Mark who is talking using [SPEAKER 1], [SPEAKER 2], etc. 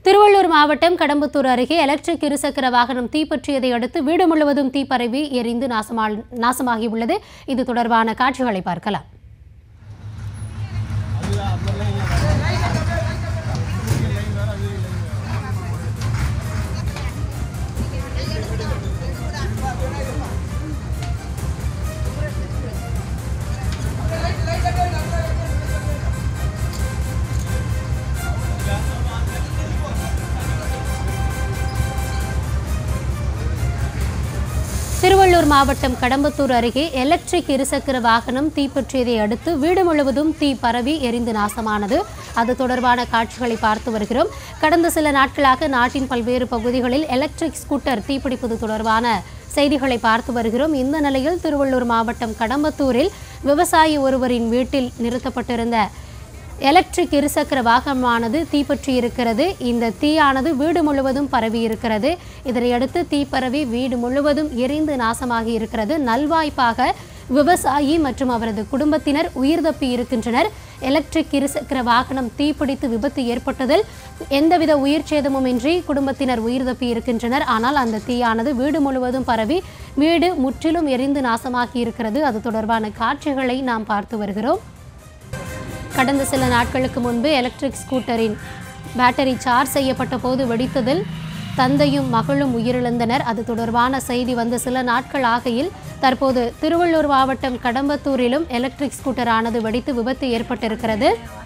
[SPEAKER 1] திருவள்ளூர் மாவட்டம் கடம்பத்தூர் அருகே எலக்ட்ரிக் இருசக்கர வாகனம் தீப்பற்றியதை அடுத்து வீடு முழுவதும் தீ பரவி எரிந்து நாசமா நாசமாகியுள்ளது இது தொடர்பான காட்சிகளை பார்க்கலாம் திருவள்ளூர் மாவட்டம் கடம்பத்தூர் அருகே எலக்ட்ரிக் இருசக்கர வாகனம் தீப்பற்றியதை அடுத்து வீடு முழுவதும் தீ பரவி எரிந்து நாசமானது அது தொடர்பான காட்சிகளை பார்த்து வருகிறோம் கடந்த சில நாட்களாக நாட்டின் பல்வேறு பகுதிகளில் எலக்ட்ரிக் ஸ்கூட்டர் தீப்பிடிப்பது தொடர்பான செய்திகளை பார்த்து வருகிறோம் இந்த நிலையில் திருவள்ளூர் மாவட்டம் கடம்பத்தூரில் விவசாயி ஒருவரின் வீட்டில் நிறுத்தப்பட்டிருந்த எலக்ட்ரிக் இருசக்கர வாகனமானது தீப்பற்றி இருக்கிறது இந்த தீயானது வீடு முழுவதும் பரவி இருக்கிறது இதனையடுத்து தீ பரவி வீடு முழுவதும் எரிந்து நாசமாகி இருக்கிறது நல்வாய்ப்பாக விவசாயி மற்றும் அவரது குடும்பத்தினர் உயிர் தப்பி இருக்கின்றனர் எலக்ட்ரிக் இருசக்கர வாகனம் தீப்பிடித்து விபத்து ஏற்பட்டதில் எந்தவித உயிர் சேதமும் இன்றி குடும்பத்தினர் உயிர் தப்பி இருக்கின்றனர் ஆனால் அந்த தீயானது வீடு முழுவதும் பரவி வீடு முற்றிலும் எரிந்து நாசமாகி இருக்கிறது அது தொடர்பான காட்சிகளை நாம் பார்த்து வருகிறோம் கடந்த சில நாட்களுக்கு முன்பு எலக்ட்ரிக் ஸ்கூட்டரின் பேட்டரி சார்ஜ் செய்யப்பட்ட போது வெடித்ததில் தந்தையும் மகளும் உயிரிழந்தனர் அது தொடர்பான செய்தி வந்து சில நாட்கள் ஆகையில் தற்போது திருவள்ளூர் மாவட்டம் கடம்பத்தூரிலும் எலக்ட்ரிக் ஸ்கூட்டரானது வெடித்து விபத்து ஏற்பட்டிருக்கிறது